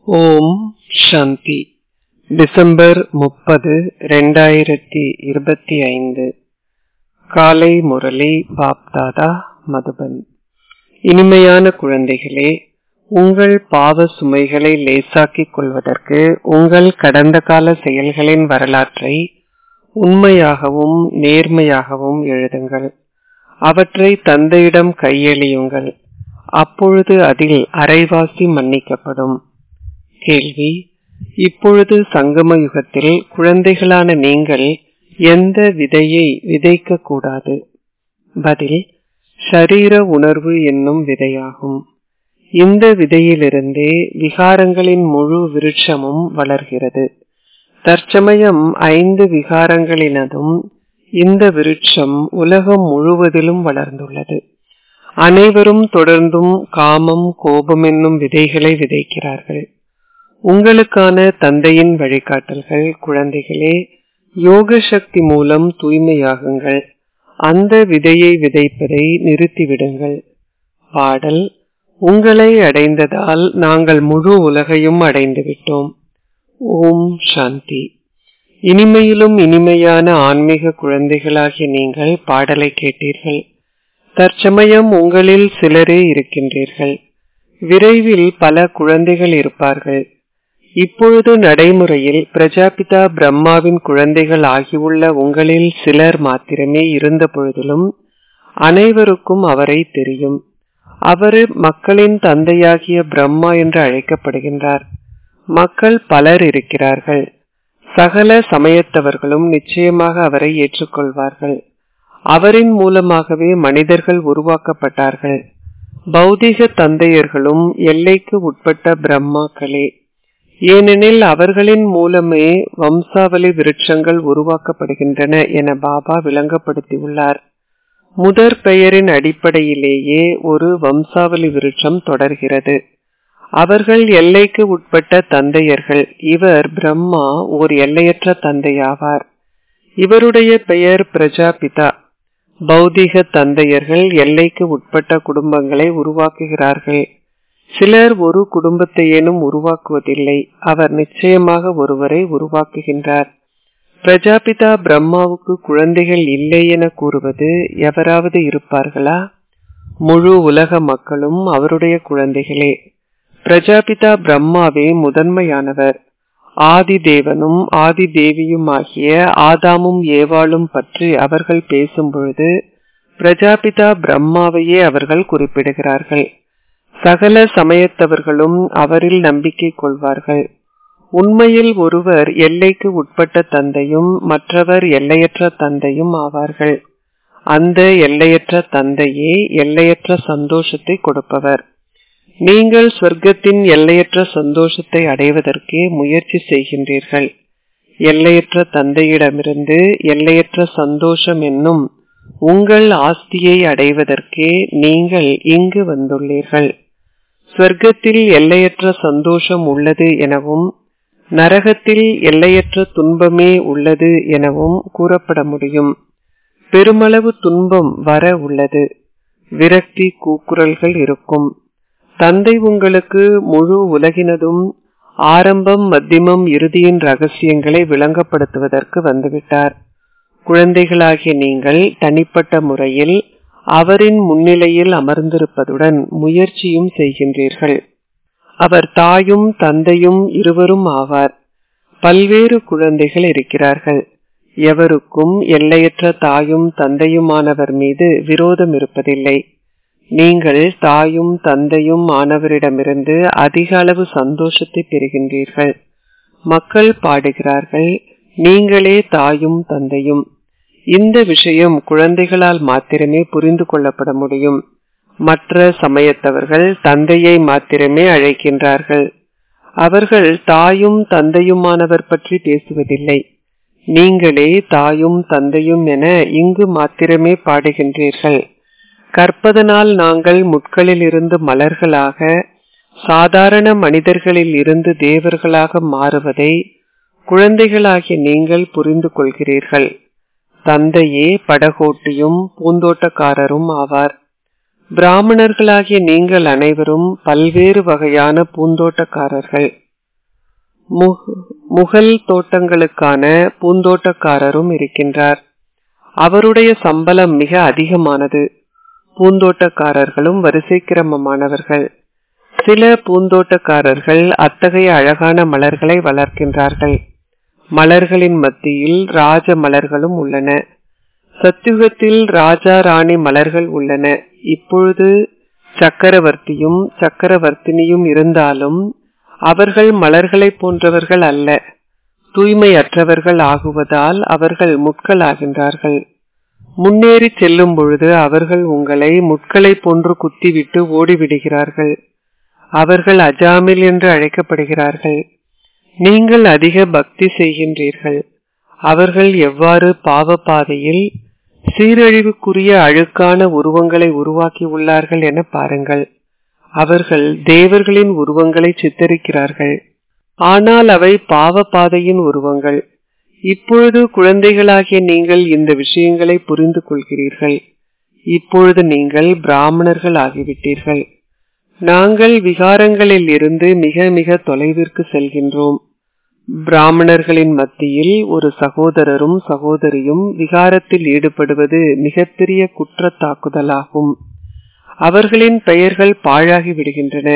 ஓம் சாந்தி December முப்பது ரெண்டாயிரத்தி இருபத்தி ஐந்து காலை முரளி பாப்தாதா மதுபன் இனிமையான குழந்தைகளே உங்கள் பாவ சுமைகளை லேசாக்கிக் கொள்வதற்கு உங்கள் கடந்த கால செயல்களின் வரலாற்றை உண்மையாகவும் நேர்மையாகவும் எழுதுங்கள் அவற்றை தந்தையிடம் கையெழியுங்கள் அப்பொழுது அதில் அரைவாசி மன்னிக்கப்படும் கேள்வி இப்பொழுது சங்கம யுகத்தில் குழந்தைகளான நீங்கள் எந்த விதையை விதைக்க கூடாது பதில் ஷரீர உணர்வு என்னும் விதையாகும் இந்த விதையிலிருந்தே விகாரங்களின் முழு விருட்சமும் வளர்கிறது தற்சமயம் ஐந்து விகாரங்களினதும் இந்த விருட்சம் உலகம் முழுவதிலும் வளர்ந்துள்ளது அனைவரும் தொடர்ந்தும் காமம் கோபம் என்னும் விதைகளை விதைக்கிறார்கள் உங்களுக்கான தந்தையின் வழிகாட்டல்கள் குழந்தைகளே யோக சக்தி மூலம் தூய்மையாகுங்கள் அந்த விதையை விதைப்பதை நிறுத்திவிடுங்கள் பாடல் உங்களை அடைந்ததால் நாங்கள் முழு உலகையும் அடைந்து விட்டோம் ஓம் சாந்தி இனிமையிலும் இனிமையான ஆன்மீக குழந்தைகளாகிய நீங்கள் பாடலை கேட்டீர்கள் தற்சமயம் உங்களில் சிலரே இருக்கின்றீர்கள் விரைவில் பல குழந்தைகள் இருப்பார்கள் இப்பொழுது நடைமுறையில் பிரஜாபிதா பிரம்மாவின் குழந்தைகள் ஆகியுள்ள உங்களில் சிலர் மாத்திரமே இருந்த பொழுதிலும் அனைவருக்கும் அவரை தெரியும் அவர் மக்களின் தந்தையாகிய பிரம்மா என்று அழைக்கப்படுகின்றார் மக்கள் பலர் இருக்கிறார்கள் சகல சமயத்தவர்களும் நிச்சயமாக அவரை ஏற்றுக்கொள்வார்கள் அவரின் மூலமாகவே மனிதர்கள் உருவாக்கப்பட்டார்கள் பௌதிக தந்தையர்களும் எல்லைக்கு உட்பட்ட பிரம்மாக்களே ஏனெனில் அவர்களின் மூலமே வம்சாவளி விருட்சங்கள் உருவாக்கப்படுகின்றன என பாபா விளங்கப்படுத்தியுள்ளார் முதற் பெயரின் அடிப்படையிலேயே ஒரு வம்சாவளி விருட்சம் தொடர்கிறது அவர்கள் எல்லைக்கு உட்பட்ட தந்தையர்கள் இவர் பிரம்மா ஓர் எல்லையற்ற தந்தையாவார் இவருடைய பெயர் பிரஜாபிதா பௌதிக தந்தையர்கள் எல்லைக்கு உட்பட்ட குடும்பங்களை உருவாக்குகிறார்கள் சிலர் ஒரு குடும்பத்தையேனும் உருவாக்குவதில்லை அவர் நிச்சயமாக ஒருவரை உருவாக்குகின்றார் பிரஜாபிதா பிரம்மாவுக்கு குழந்தைகள் இல்லை என கூறுவது எவராவது இருப்பார்களா முழு உலக மக்களும் அவருடைய குழந்தைகளே பிரஜாபிதா பிரம்மாவே முதன்மையானவர் ஆதி தேவனும் ஆதி தேவியும் ஆகிய ஆதாமும் ஏவாளும் பற்றி அவர்கள் பேசும் பொழுது பிரஜாபிதா பிரம்மாவையே அவர்கள் குறிப்பிடுகிறார்கள் சகல சமயத்தவர்களும் அவரில் நம்பிக்கை கொள்வார்கள் உண்மையில் ஒருவர் எல்லைக்கு உட்பட்ட தந்தையும் மற்றவர் எல்லையற்ற தந்தையும் ஆவார்கள் அந்த எல்லையற்ற தந்தையே எல்லையற்ற சந்தோஷத்தை கொடுப்பவர் நீங்கள் சொர்க்கத்தின் எல்லையற்ற சந்தோஷத்தை அடைவதற்கே முயற்சி செய்கின்றீர்கள் எல்லையற்ற தந்தையிடமிருந்து எல்லையற்ற சந்தோஷம் என்னும் உங்கள் ஆஸ்தியை அடைவதற்கே நீங்கள் இங்கு வந்துள்ளீர்கள் சொர்க்கத்தில் எல்லையற்ற சந்தோஷம் உள்ளது எனவும் நரகத்தில் எல்லையற்ற துன்பமே உள்ளது எனவும் கூறப்பட முடியும் பெருமளவு துன்பம் வர உள்ளது விரக்தி கூக்குரல்கள் இருக்கும் தந்தை உங்களுக்கு முழு உலகினதும் ஆரம்பம் மத்தியமம் இறுதியின் ரகசியங்களை விளங்கப்படுத்துவதற்கு வந்துவிட்டார் குழந்தைகளாகிய நீங்கள் தனிப்பட்ட முறையில் அவரின் முன்னிலையில் அமர்ந்திருப்பதுடன் முயற்சியும் செய்கின்றீர்கள் அவர் தாயும் தந்தையும் இருவரும் ஆவார் பல்வேறு குழந்தைகள் இருக்கிறார்கள் எவருக்கும் எல்லையற்ற தாயும் தந்தையுமானவர் மீது விரோதம் இருப்பதில்லை நீங்கள் தாயும் தந்தையும் ஆனவரிடமிருந்து அதிக அளவு சந்தோஷத்தை பெறுகின்றீர்கள் மக்கள் பாடுகிறார்கள் நீங்களே தாயும் தந்தையும் இந்த விஷயம் குழந்தைகளால் மாத்திரமே புரிந்து கொள்ளப்பட முடியும் மற்ற சமயத்தவர்கள் தந்தையை மாத்திரமே அழைக்கின்றார்கள் அவர்கள் தாயும் தந்தையுமானவர் பற்றி பேசுவதில்லை நீங்களே தாயும் தந்தையும் என இங்கு மாத்திரமே பாடுகின்றீர்கள் கற்பதனால் நாங்கள் முட்களில் இருந்து மலர்களாக சாதாரண மனிதர்களில் இருந்து தேவர்களாக மாறுவதை குழந்தைகளாகிய நீங்கள் புரிந்து கொள்கிறீர்கள் தந்தையே படகோட்டியும் பூந்தோட்டக்காரரும் ஆவார் பிராமணர்களாகிய நீங்கள் அனைவரும் பல்வேறு வகையான பூந்தோட்டக்காரர்கள் முகல் தோட்டங்களுக்கான பூந்தோட்டக்காரரும் இருக்கின்றார் அவருடைய சம்பளம் மிக அதிகமானது பூந்தோட்டக்காரர்களும் வரிசை கிரமமானவர்கள் சில பூந்தோட்டக்காரர்கள் அத்தகைய அழகான மலர்களை வளர்க்கின்றார்கள் மலர்களின் மத்தியில் ராஜ மலர்களும் உள்ளன சத்தியுகத்தில் ராஜா ராணி மலர்கள் உள்ளன இப்பொழுது சக்கரவர்த்தியும் சக்கரவர்த்தினியும் இருந்தாலும் அவர்கள் மலர்களை போன்றவர்கள் அல்ல தூய்மையற்றவர்கள் ஆகுவதால் அவர்கள் முட்களாகின்றார்கள் முன்னேறி செல்லும் பொழுது அவர்கள் உங்களை முட்களை போன்று குத்திவிட்டு ஓடிவிடுகிறார்கள் அவர்கள் அஜாமில் என்று அழைக்கப்படுகிறார்கள் நீங்கள் அதிக பக்தி செய்கின்றீர்கள் அவர்கள் எவ்வாறு பாவ பாதையில் சீரழிவுக்குரிய அழுக்கான உருவங்களை உருவாக்கி உள்ளார்கள் என பாருங்கள் அவர்கள் தேவர்களின் உருவங்களை சித்தரிக்கிறார்கள் ஆனால் அவை பாவ பாதையின் உருவங்கள் இப்பொழுது குழந்தைகளாகிய நீங்கள் இந்த விஷயங்களை புரிந்து கொள்கிறீர்கள் இப்பொழுது நீங்கள் பிராமணர்கள் ஆகிவிட்டீர்கள் நாங்கள் விகாரங்களில் இருந்து மிக மிக தொலைவிற்கு செல்கின்றோம் பிராமணர்களின் மத்தியில் ஒரு சகோதரரும் சகோதரியும் விகாரத்தில் ஈடுபடுவது மிகப்பெரிய குற்ற தாக்குதலாகும் அவர்களின் பெயர்கள் பாழாகி விடுகின்றன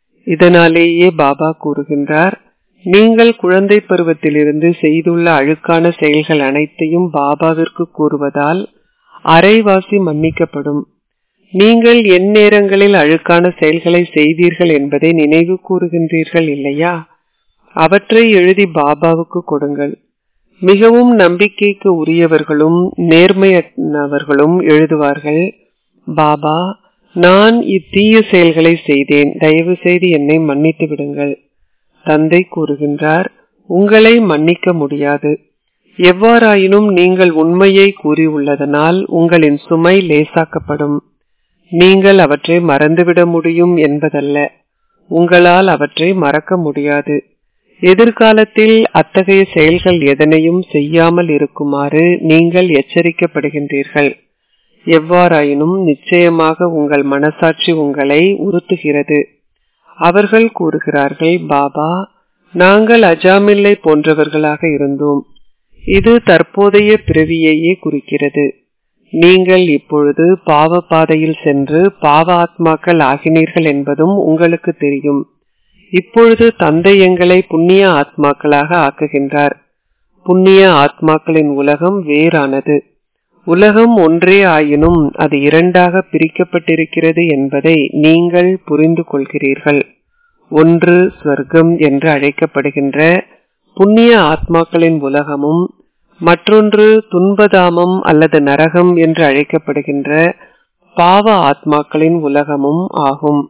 இதனாலேயே பாபா கூறுகின்றார் நீங்கள் குழந்தை பருவத்திலிருந்து செய்துள்ள அழுக்கான செயல்கள் அனைத்தையும் பாபாவிற்கு கூறுவதால் அரைவாசி மன்னிக்கப்படும் நீங்கள் என் நேரங்களில் அழுக்கான செயல்களை செய்தீர்கள் என்பதை நினைவு கூறுகின்றீர்கள் இல்லையா அவற்றை எழுதி பாபாவுக்கு கொடுங்கள் மிகவும் நம்பிக்கைக்கு உரியவர்களும் நேர்மையானவர்களும் எழுதுவார்கள் பாபா நான் இத்தீய செயல்களை செய்தேன் தயவு செய்து என்னை மன்னித்து விடுங்கள் தந்தை கூறுகின்றார் உங்களை மன்னிக்க முடியாது எவ்வாறாயினும் நீங்கள் உண்மையை கூறியுள்ளதனால் உங்களின் சுமை லேசாக்கப்படும் நீங்கள் அவற்றை மறந்துவிட முடியும் என்பதல்ல உங்களால் அவற்றை மறக்க முடியாது எதிர்காலத்தில் அத்தகைய செயல்கள் எதனையும் செய்யாமல் இருக்குமாறு நீங்கள் எச்சரிக்கப்படுகின்றீர்கள் எவ்வாறாயினும் நிச்சயமாக உங்கள் மனசாட்சி உங்களை உறுத்துகிறது அவர்கள் கூறுகிறார்கள் பாபா நாங்கள் அஜாமில்லை போன்றவர்களாக இருந்தோம் இது தற்போதைய பிறவியையே குறிக்கிறது நீங்கள் இப்பொழுது பாவ பாதையில் சென்று பாவ ஆத்மாக்கள் ஆகினீர்கள் என்பதும் உங்களுக்கு தெரியும் இப்பொழுது தந்தை எங்களை புண்ணிய ஆத்மாக்களாக ஆக்குகின்றார் புண்ணிய ஆத்மாக்களின் உலகம் வேறானது உலகம் ஒன்றே ஆயினும் அது இரண்டாக பிரிக்கப்பட்டிருக்கிறது என்பதை நீங்கள் புரிந்து கொள்கிறீர்கள் ஒன்று ஸ்வர்க்கம் என்று அழைக்கப்படுகின்ற புண்ணிய ஆத்மாக்களின் உலகமும் மற்றொன்று துன்பதாமம் அல்லது நரகம் என்று அழைக்கப்படுகின்ற பாவ ஆத்மாக்களின் உலகமும் ஆகும்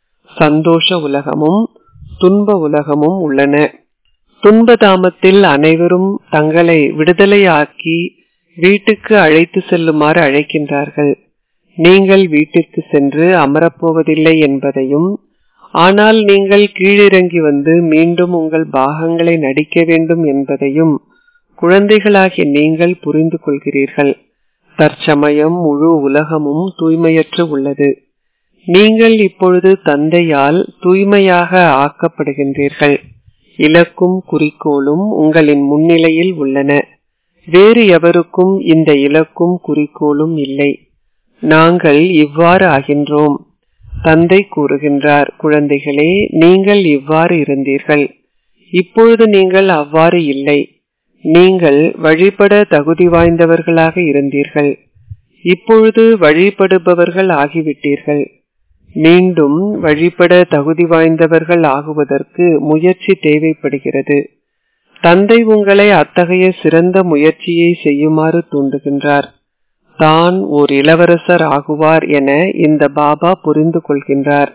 சந்தோஷ உலகமும் துன்ப உலகமும் உள்ளன துன்பதாமத்தில் அனைவரும் தங்களை விடுதலையாக்கி வீட்டுக்கு அழைத்து செல்லுமாறு அழைக்கின்றார்கள் நீங்கள் வீட்டிற்கு சென்று அமரப்போவதில்லை என்பதையும் ஆனால் நீங்கள் கீழிறங்கி வந்து மீண்டும் உங்கள் பாகங்களை நடிக்க வேண்டும் என்பதையும் குழந்தைகளாகிய நீங்கள் புரிந்து கொள்கிறீர்கள் தற்சமயம் முழு உலகமும் தூய்மையற்று உள்ளது நீங்கள் இப்பொழுது தந்தையால் தூய்மையாக ஆக்கப்படுகின்றீர்கள் இலக்கும் குறிக்கோளும் உங்களின் முன்னிலையில் உள்ளன வேறு எவருக்கும் இந்த இலக்கும் குறிக்கோளும் இல்லை நாங்கள் இவ்வாறு ஆகின்றோம் தந்தை கூறுகின்றார் குழந்தைகளே நீங்கள் இவ்வாறு இருந்தீர்கள் இப்பொழுது நீங்கள் அவ்வாறு இல்லை நீங்கள் வழிபட தகுதி வாய்ந்தவர்களாக இருந்தீர்கள் இப்பொழுது வழிபடுபவர்கள் ஆகிவிட்டீர்கள் மீண்டும் வழிபட தகுதி வாய்ந்தவர்கள் ஆகுவதற்கு முயற்சி தேவைப்படுகிறது தந்தை உங்களை அத்தகைய சிறந்த முயற்சியை செய்யுமாறு தூண்டுகின்றார் தான் ஓர் இளவரசர் ஆகுவார் என இந்த பாபா புரிந்து கொள்கின்றார்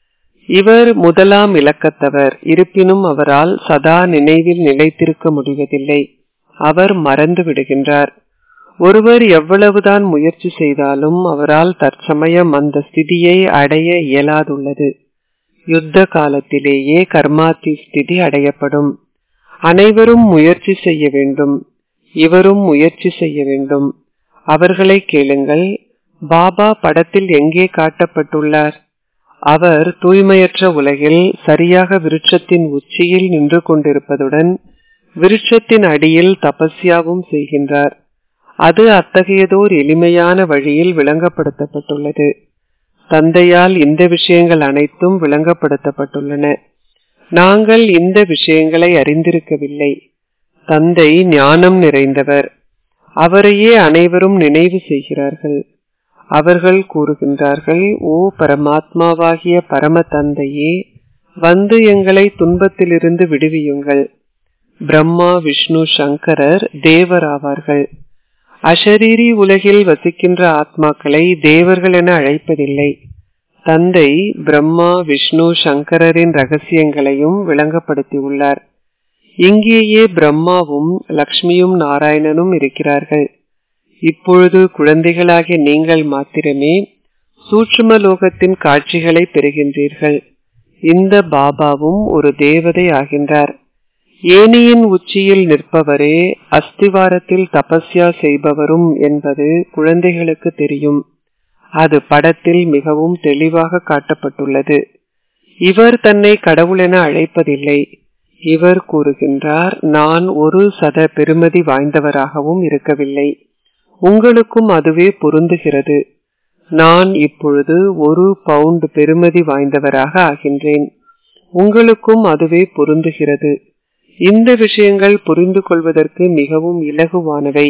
இவர் முதலாம் இலக்கத்தவர் இருப்பினும் அவரால் சதா நினைவில் நிலைத்திருக்க முடிவதில்லை அவர் மறந்து விடுகின்றார் ஒருவர் எவ்வளவுதான் முயற்சி செய்தாலும் அவரால் தற்சமயம் அந்த ஸ்திதியை அடைய இயலாதுள்ளது யுத்த காலத்திலேயே கர்மாத்தி ஸ்திதி அடையப்படும் அனைவரும் முயற்சி செய்ய வேண்டும் இவரும் முயற்சி செய்ய வேண்டும் அவர்களை கேளுங்கள் பாபா படத்தில் எங்கே காட்டப்பட்டுள்ளார் அவர் தூய்மையற்ற உலகில் சரியாக விருட்சத்தின் உச்சியில் நின்று கொண்டிருப்பதுடன் விருட்சத்தின் அடியில் தபஸ்யாவும் செய்கின்றார் அது அத்தகையதோர் எளிமையான வழியில் விளங்கப்படுத்தப்பட்டுள்ளது தந்தையால் இந்த விஷயங்கள் அனைத்தும் விளங்கப்படுத்தப்பட்டுள்ளன நாங்கள் இந்த விஷயங்களை அறிந்திருக்கவில்லை தந்தை ஞானம் நிறைந்தவர் அவரையே அனைவரும் நினைவு செய்கிறார்கள் அவர்கள் கூறுகின்றார்கள் ஓ பரமாத்மாவாகிய பரம தந்தையே வந்து எங்களை துன்பத்திலிருந்து விடுவியுங்கள் பிரம்மா விஷ்ணு சங்கரர் தேவர் ஆவார்கள் அஷரீரி உலகில் வசிக்கின்ற ஆத்மாக்களை தேவர்கள் என அழைப்பதில்லை தந்தை பிரம்மா விஷ்ணு சங்கரரின் ரகசியங்களையும் விளங்கப்படுத்தியுள்ளார் இங்கேயே பிரம்மாவும் லக்ஷ்மியும் நாராயணனும் இருக்கிறார்கள் இப்பொழுது குழந்தைகளாகிய நீங்கள் மாத்திரமே சூட்சும லோகத்தின் காட்சிகளை பெறுகின்றீர்கள் இந்த பாபாவும் ஒரு தேவதை ஆகின்றார் ஏனியின் உச்சியில் நிற்பவரே அஸ்திவாரத்தில் தபஸ்யா செய்பவரும் என்பது குழந்தைகளுக்கு தெரியும் அது படத்தில் மிகவும் தெளிவாக காட்டப்பட்டுள்ளது இவர் தன்னை கடவுள் என அழைப்பதில்லை இவர் கூறுகின்றார் நான் ஒரு சத பெருமதி வாய்ந்தவராகவும் இருக்கவில்லை உங்களுக்கும் அதுவே பொருந்துகிறது நான் இப்பொழுது ஒரு பவுண்ட் பெருமதி வாய்ந்தவராக ஆகின்றேன் உங்களுக்கும் அதுவே பொருந்துகிறது இந்த விஷயங்கள் புரிந்து கொள்வதற்கு மிகவும் இலகுவானவை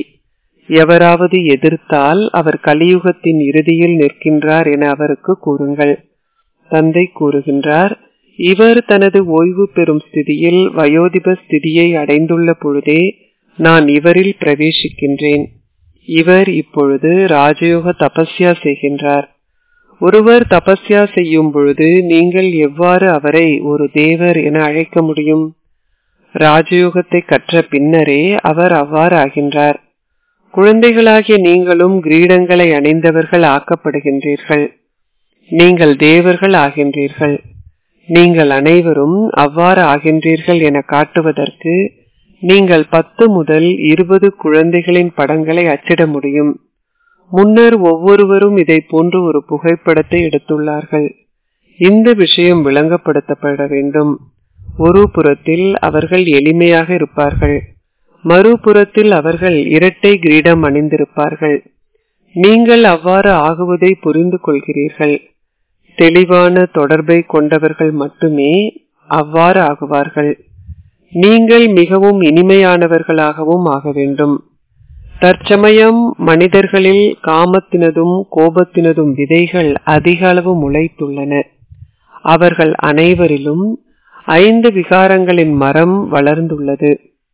எவராவது எதிர்த்தால் அவர் கலியுகத்தின் இறுதியில் நிற்கின்றார் என அவருக்கு கூறுங்கள் தந்தை கூறுகின்றார் இவர் தனது ஓய்வு பெறும் ஸ்திதியில் வயோதிப ஸ்திதியை அடைந்துள்ள பொழுதே நான் இவரில் பிரவேசிக்கின்றேன் இவர் இப்பொழுது ராஜயோக தபஸ்யா செய்கின்றார் ஒருவர் தபஸ்யா செய்யும் பொழுது நீங்கள் எவ்வாறு அவரை ஒரு தேவர் என அழைக்க முடியும் ராஜயோகத்தை கற்ற பின்னரே அவர் அவ்வாறு ஆகின்றார் குழந்தைகளாகிய நீங்களும் கிரீடங்களை அணிந்தவர்கள் ஆக்கப்படுகின்றீர்கள் நீங்கள் தேவர்கள் ஆகின்றீர்கள் நீங்கள் அனைவரும் அவ்வாறு ஆகின்றீர்கள் என காட்டுவதற்கு நீங்கள் பத்து முதல் இருபது குழந்தைகளின் படங்களை அச்சிட முடியும் முன்னர் ஒவ்வொருவரும் இதை போன்று ஒரு புகைப்படத்தை எடுத்துள்ளார்கள் இந்த விஷயம் விளங்கப்படுத்தப்பட வேண்டும் ஒரு புறத்தில் அவர்கள் எளிமையாக இருப்பார்கள் மறுபுறத்தில் அவர்கள் இரட்டை கிரீடம் அணிந்திருப்பார்கள் நீங்கள் அவ்வாறு ஆகுவதை புரிந்து கொள்கிறீர்கள் தெளிவான தொடர்பை கொண்டவர்கள் மட்டுமே அவ்வாறு ஆகுவார்கள் நீங்கள் மிகவும் இனிமையானவர்களாகவும் ஆக வேண்டும் தற்சமயம் மனிதர்களில் காமத்தினதும் கோபத்தினதும் விதைகள் அதிக அளவு முளைத்துள்ளன அவர்கள் அனைவரிலும் ஐந்து விகாரங்களின் மரம் வளர்ந்துள்ளது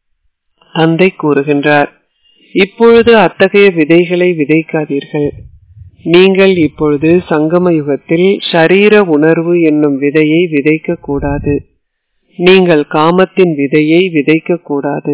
தந்தை கூறுகின்றார் இப்பொழுது அத்தகைய விதைகளை விதைக்காதீர்கள் நீங்கள் இப்பொழுது சங்கம யுகத்தில் ஷரீர உணர்வு என்னும் விதையை விதைக்க கூடாது நீங்கள் காமத்தின் விதையை விதைக்க கூடாது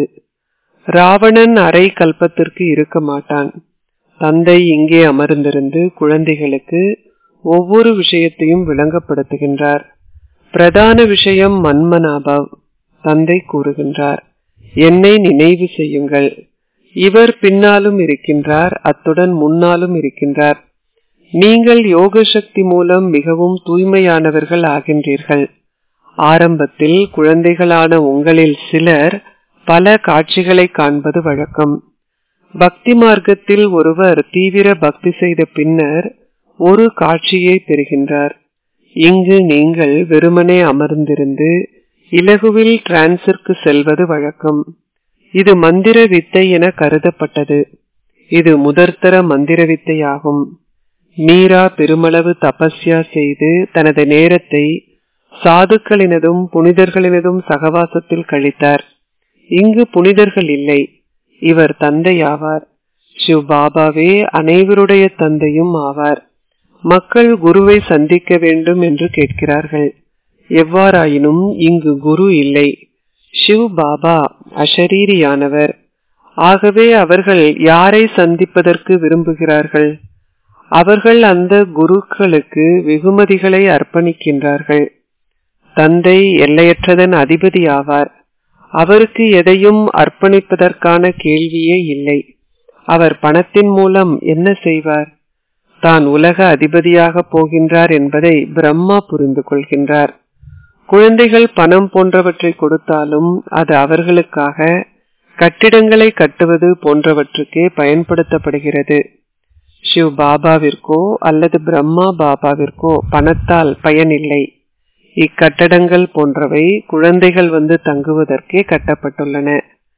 ராவணன் அரை கல்பத்திற்கு இருக்க மாட்டான் தந்தை இங்கே அமர்ந்திருந்து குழந்தைகளுக்கு ஒவ்வொரு விஷயத்தையும் விளங்கப்படுத்துகின்றார் பிரதான விஷயம் மன்மனாபவ் தந்தை கூறுகின்றார் என்னை நினைவு செய்யுங்கள் இவர் பின்னாலும் இருக்கின்றார் அத்துடன் முன்னாலும் இருக்கின்றார் நீங்கள் யோக சக்தி மூலம் மிகவும் தூய்மையானவர்கள் ஆகின்றீர்கள் ஆரம்பத்தில் குழந்தைகளான உங்களில் சிலர் பல காட்சிகளை காண்பது வழக்கம் பக்தி மார்க்கத்தில் ஒருவர் தீவிர பக்தி செய்த பின்னர் ஒரு காட்சியை பெறுகின்றார் இங்கு நீங்கள் வெறுமனே அமர்ந்திருந்து இலகுவில் டிரான்ஸிற்கு செல்வது வழக்கம் இது மந்திர வித்தை என கருதப்பட்டது இது முதற்தர மந்திர வித்தையாகும் மீரா பெருமளவு தபஸ்யா செய்து தனது நேரத்தை சாதுக்களினதும் புனிதர்களினதும் சகவாசத்தில் கழித்தார் இங்கு புனிதர்கள் இல்லை இவர் தந்தை ஆவார் சிவ் பாபாவே அனைவருடைய தந்தையும் ஆவார் மக்கள் குருவை சந்திக்க வேண்டும் என்று கேட்கிறார்கள் எவ்வாறாயினும் இங்கு குரு இல்லை சிவ் பாபா அஷரீரியானவர் ஆகவே அவர்கள் யாரை சந்திப்பதற்கு விரும்புகிறார்கள் அவர்கள் அந்த குருக்களுக்கு வெகுமதிகளை அர்ப்பணிக்கின்றார்கள் தந்தை எல்லையற்றதன் அதிபதி ஆவார் அவருக்கு எதையும் அர்ப்பணிப்பதற்கான கேள்வியே இல்லை அவர் பணத்தின் மூலம் என்ன செய்வார் தான் உலக அதிபதியாக போகின்றார் என்பதை பிரம்மா புரிந்து கொள்கின்றார் குழந்தைகள் பணம் போன்றவற்றை கொடுத்தாலும் அது அவர்களுக்காக கட்டிடங்களை கட்டுவது போன்றவற்றுக்கே பயன்படுத்தப்படுகிறது சிவ் பாபாவிற்கோ அல்லது பிரம்மா பாபாவிற்கோ பணத்தால் பயனில்லை இக்கட்டடங்கள் போன்றவை குழந்தைகள் வந்து தங்குவதற்கே கட்டப்பட்டுள்ளன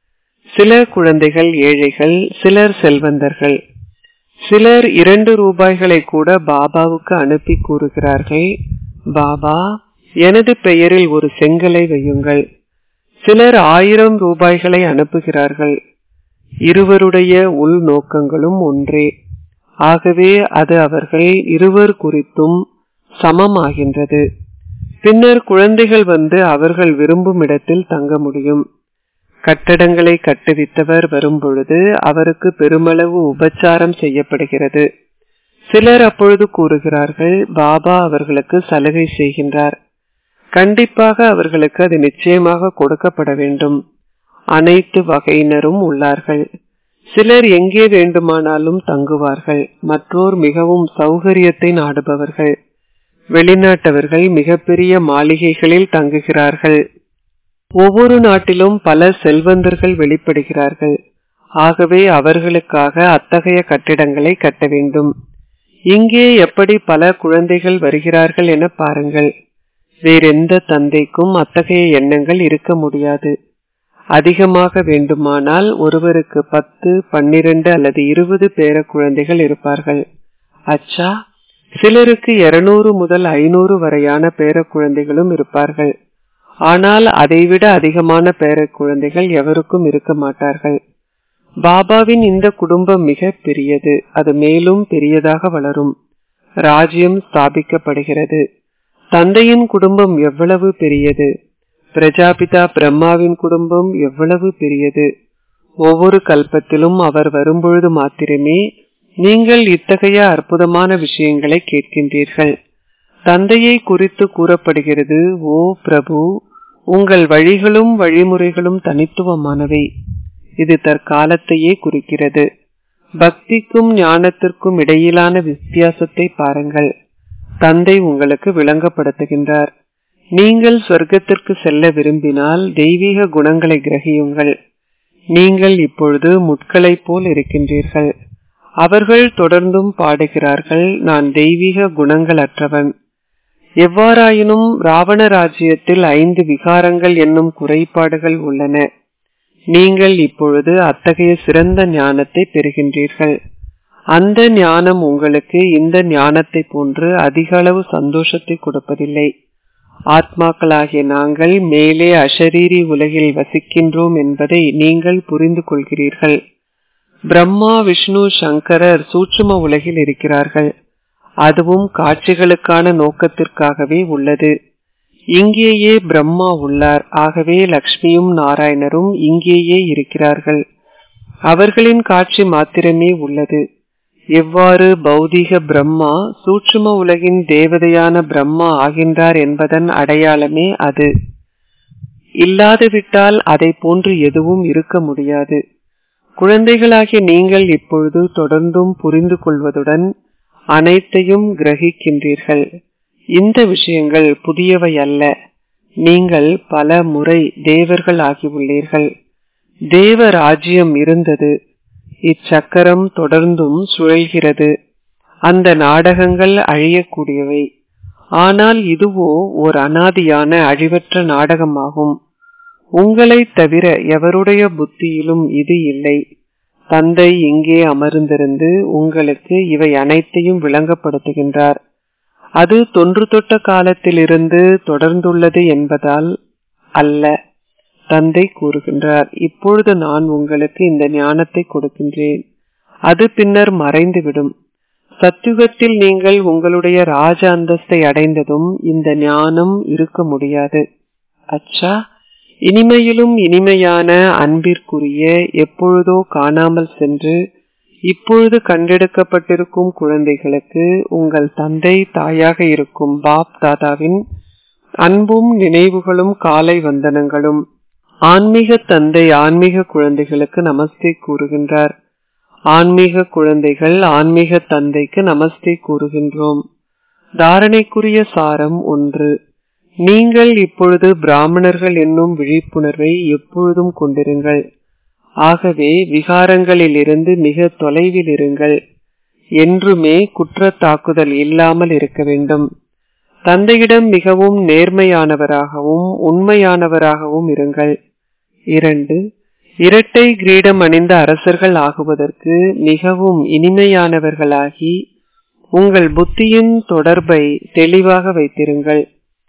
சில குழந்தைகள் ஏழைகள் சிலர் செல்வந்தர்கள் சிலர் இரண்டு ரூபாய்களை கூட பாபாவுக்கு அனுப்பி கூறுகிறார்கள் பாபா எனது பெயரில் ஒரு செங்கலை வையுங்கள் சிலர் ஆயிரம் ரூபாய்களை அனுப்புகிறார்கள் இருவருடைய உள் நோக்கங்களும் ஒன்றே ஆகவே அது அவர்கள் இருவர் குறித்தும் சமமாகின்றது பின்னர் குழந்தைகள் வந்து அவர்கள் விரும்பும் இடத்தில் தங்க முடியும் கட்டடங்களை கட்டுவித்தவர் வரும்பொழுது அவருக்கு பெருமளவு உபச்சாரம் செய்யப்படுகிறது சிலர் அப்பொழுது கூறுகிறார்கள் பாபா அவர்களுக்கு சலுகை செய்கின்றார் கண்டிப்பாக அவர்களுக்கு அது நிச்சயமாக கொடுக்கப்பட வேண்டும் அனைத்து வகையினரும் உள்ளார்கள் சிலர் எங்கே வேண்டுமானாலும் தங்குவார்கள் மற்றோர் மிகவும் சௌகரியத்தை நாடுபவர்கள் வெளிநாட்டவர்கள் மிகப்பெரிய மாளிகைகளில் தங்குகிறார்கள் ஒவ்வொரு நாட்டிலும் பல செல்வந்தர்கள் வெளிப்படுகிறார்கள் ஆகவே அவர்களுக்காக அத்தகைய கட்டிடங்களை கட்ட வேண்டும் இங்கே எப்படி பல குழந்தைகள் வருகிறார்கள் என பாருங்கள் வேறெந்த தந்தைக்கும் அத்தகைய எண்ணங்கள் இருக்க முடியாது அதிகமாக வேண்டுமானால் ஒருவருக்கு பத்து பன்னிரண்டு அல்லது இருபது பேர குழந்தைகள் இருப்பார்கள் அச்சா சிலருக்கு இருநூறு முதல் ஐநூறு வரையான பேர குழந்தைகளும் இருப்பார்கள் ஆனால் அதைவிட அதிகமான பேர குழந்தைகள் எவருக்கும் இருக்க மாட்டார்கள் பாபாவின் இந்த குடும்பம் மிக பெரியது அது மேலும் பெரியதாக வளரும் ராஜ்யம் ஸ்தாபிக்கப்படுகிறது தந்தையின் குடும்பம் எவ்வளவு பெரியது பிரஜாபிதா பிரம்மாவின் குடும்பம் எவ்வளவு பெரியது ஒவ்வொரு கல்பத்திலும் அவர் வரும்பொழுது மாத்திரமே நீங்கள் இத்தகைய அற்புதமான விஷயங்களை கேட்கின்றீர்கள் தந்தையை குறித்து கூறப்படுகிறது ஓ பிரபு உங்கள் வழிகளும் வழிமுறைகளும் தனித்துவமானவை இது தற்காலத்தையே குறிக்கிறது பக்திக்கும் ஞானத்திற்கும் இடையிலான வித்தியாசத்தை பாருங்கள் தந்தை உங்களுக்கு விளங்கப்படுத்துகின்றார் நீங்கள் சொர்க்கத்திற்கு செல்ல விரும்பினால் தெய்வீக குணங்களை கிரகியுங்கள் நீங்கள் இப்பொழுது முட்களை போல் இருக்கின்றீர்கள் அவர்கள் தொடர்ந்தும் பாடுகிறார்கள் நான் தெய்வீக குணங்கள் அற்றவன் எவ்வாறாயினும் ராவண ராஜ்யத்தில் ஐந்து விகாரங்கள் என்னும் குறைபாடுகள் உள்ளன நீங்கள் இப்பொழுது அத்தகைய சிறந்த ஞானத்தை பெறுகின்றீர்கள் அந்த ஞானம் உங்களுக்கு இந்த ஞானத்தை போன்று அதிக அளவு சந்தோஷத்தை கொடுப்பதில்லை ஆத்மாக்களாகிய நாங்கள் மேலே அஷரீரி உலகில் வசிக்கின்றோம் என்பதை நீங்கள் புரிந்து கொள்கிறீர்கள் பிரம்மா விஷ்ணு சங்கரர் சூட்சும உலகில் இருக்கிறார்கள் அதுவும் காட்சிகளுக்கான நோக்கத்திற்காகவே உள்ளது இங்கேயே பிரம்மா உள்ளார் ஆகவே லக்ஷ்மியும் நாராயணரும் இங்கேயே இருக்கிறார்கள் அவர்களின் காட்சி மாத்திரமே உள்ளது எவ்வாறு பௌதீக பிரம்மா சூட்சும உலகின் தேவதையான பிரம்மா ஆகின்றார் என்பதன் அடையாளமே அது இல்லாதுவிட்டால் அதை போன்று எதுவும் இருக்க முடியாது குழந்தைகளாகிய நீங்கள் இப்பொழுது தொடர்ந்தும் புரிந்து கொள்வதுடன் அனைத்தையும் கிரகிக்கின்றீர்கள் இந்த விஷயங்கள் புதியவை அல்ல நீங்கள் பல முறை தேவர்கள் ஆகியுள்ளீர்கள் தேவ ராஜ்யம் இருந்தது இச்சக்கரம் தொடர்ந்தும் சுழல்கிறது அந்த நாடகங்கள் அழியக்கூடியவை ஆனால் இதுவோ ஓர் அனாதியான அழிவற்ற நாடகமாகும் உங்களை தவிர எவருடைய புத்தியிலும் இது இல்லை தந்தை இங்கே அமர்ந்திருந்து உங்களுக்கு இவை அனைத்தையும் விளங்கப்படுத்துகின்றார் அது தொன்று தொட்ட காலத்திலிருந்து தொடர்ந்துள்ளது என்பதால் அல்ல தந்தை கூறுகின்றார் இப்பொழுது நான் உங்களுக்கு இந்த ஞானத்தை கொடுக்கின்றேன் அது பின்னர் மறைந்துவிடும் சத்துகத்தில் நீங்கள் உங்களுடைய ராஜ அந்தஸ்தை அடைந்ததும் இந்த ஞானம் இருக்க முடியாது அச்சா இனிமையிலும் இனிமையான அன்பிற்குரிய எப்பொழுதோ காணாமல் சென்று இப்பொழுது கண்டெடுக்கப்பட்டிருக்கும் குழந்தைகளுக்கு உங்கள் தந்தை தாயாக இருக்கும் பாப் தாதாவின் அன்பும் நினைவுகளும் காலை வந்தனங்களும் ஆன்மீக தந்தை ஆன்மீக குழந்தைகளுக்கு நமஸ்தே கூறுகின்றார் ஆன்மீக குழந்தைகள் ஆன்மீக தந்தைக்கு நமஸ்தே கூறுகின்றோம் தாரணைக்குரிய சாரம் ஒன்று நீங்கள் இப்பொழுது பிராமணர்கள் என்னும் விழிப்புணர்வை எப்பொழுதும் கொண்டிருங்கள் ஆகவே விகாரங்களில் இருந்து மிக தொலைவில் இருங்கள் என்றுமே குற்ற தாக்குதல் இல்லாமல் இருக்க வேண்டும் தந்தையிடம் மிகவும் நேர்மையானவராகவும் உண்மையானவராகவும் இருங்கள் இரண்டு இரட்டை கிரீடம் அணிந்த அரசர்கள் ஆகுவதற்கு மிகவும் இனிமையானவர்களாகி உங்கள் புத்தியின் தொடர்பை தெளிவாக வைத்திருங்கள்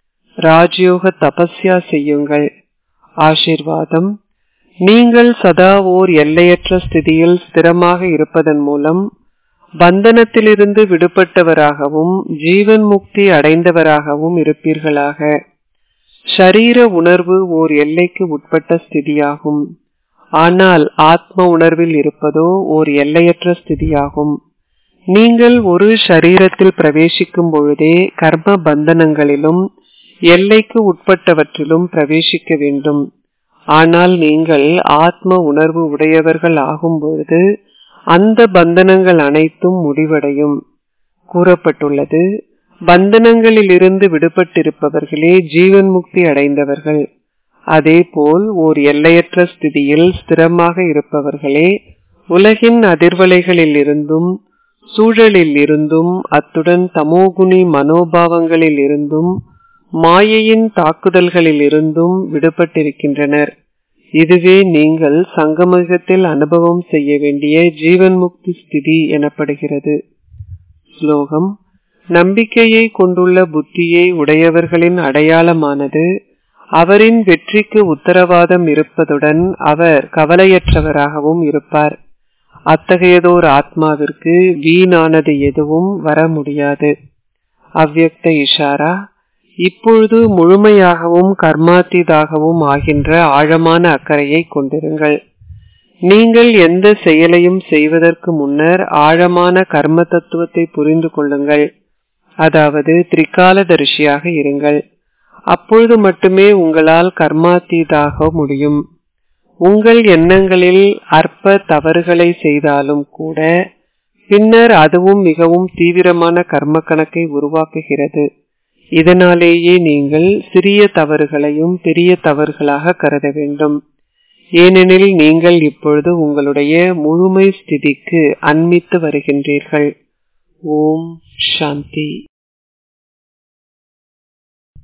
ராஜயோக தபஸ்யா செய்யுங்கள் ஆசிர்வாதம் நீங்கள் சதா ஓர் எல்லையற்ற ஸ்திதியில் ஸ்திரமாக இருப்பதன் மூலம் பந்தனத்திலிருந்து விடுபட்டவராகவும் ஜீவன் முக்தி அடைந்தவராகவும் இருப்பீர்களாக ஷரீர உணர்வு ஓர் எல்லைக்கு உட்பட்ட ஸ்திதியாகும் ஆனால் ஆத்ம உணர்வில் இருப்பதோ ஓர் எல்லையற்ற ஸ்திதியாகும் நீங்கள் ஒரு ஷரீரத்தில் பிரவேசிக்கும் பொழுதே கர்ம பந்தனங்களிலும் எல்லைக்கு உட்பட்டவற்றிலும் பிரவேசிக்க வேண்டும் ஆனால் நீங்கள் ஆத்ம உணர்வு உடையவர்கள் ஆகும் பொழுது அந்த பந்தனங்கள் அனைத்தும் முடிவடையும் கூறப்பட்டுள்ளது பந்தனங்களில் இருந்து விடுபட்டிருப்பவர்களே ஜீவன் முக்தி அடைந்தவர்கள் அதேபோல் ஓர் எல்லையற்ற ஸ்திதியில் ஸ்திரமாக இருப்பவர்களே உலகின் அதிர்வலைகளில் இருந்தும் சூழலில் இருந்தும் அத்துடன் தமோகுணி மனோபாவங்களில் இருந்தும் மாயையின் தாக்குதல்களில் இருந்தும் விடுபட்டிருக்கின்றனர் இதுவே நீங்கள் சங்கமகத்தில் அனுபவம் செய்ய வேண்டிய ஜீவன் முக்தி ஸ்திதி எனப்படுகிறது ஸ்லோகம் நம்பிக்கையை கொண்டுள்ள புத்தியை உடையவர்களின் அடையாளமானது அவரின் வெற்றிக்கு உத்தரவாதம் இருப்பதுடன் அவர் கவலையற்றவராகவும் இருப்பார் அத்தகையதோர் ஆத்மாவிற்கு வீணானது எதுவும் வர முடியாது அவ்யக்த இஷாரா இப்பொழுது முழுமையாகவும் கர்மாத்தீதாகவும் ஆகின்ற ஆழமான அக்கறையை கொண்டிருங்கள் நீங்கள் எந்த செயலையும் செய்வதற்கு முன்னர் ஆழமான கர்ம தத்துவத்தை புரிந்து கொள்ளுங்கள் அதாவது திரிகாலதரிசியாக இருங்கள் அப்பொழுது மட்டுமே உங்களால் கர்மாத்தீதாக முடியும் உங்கள் எண்ணங்களில் அற்ப தவறுகளை செய்தாலும் கூட பின்னர் அதுவும் மிகவும் தீவிரமான கர்ம கணக்கை உருவாக்குகிறது இதனாலேயே நீங்கள் சிறிய தவறுகளையும் பெரிய தவறுகளாக கருத வேண்டும் ஏனெனில் நீங்கள் இப்பொழுது உங்களுடைய முழுமை ஸ்திதிக்கு அண்மித்து வருகின்றீர்கள் ஓம் சாந்தி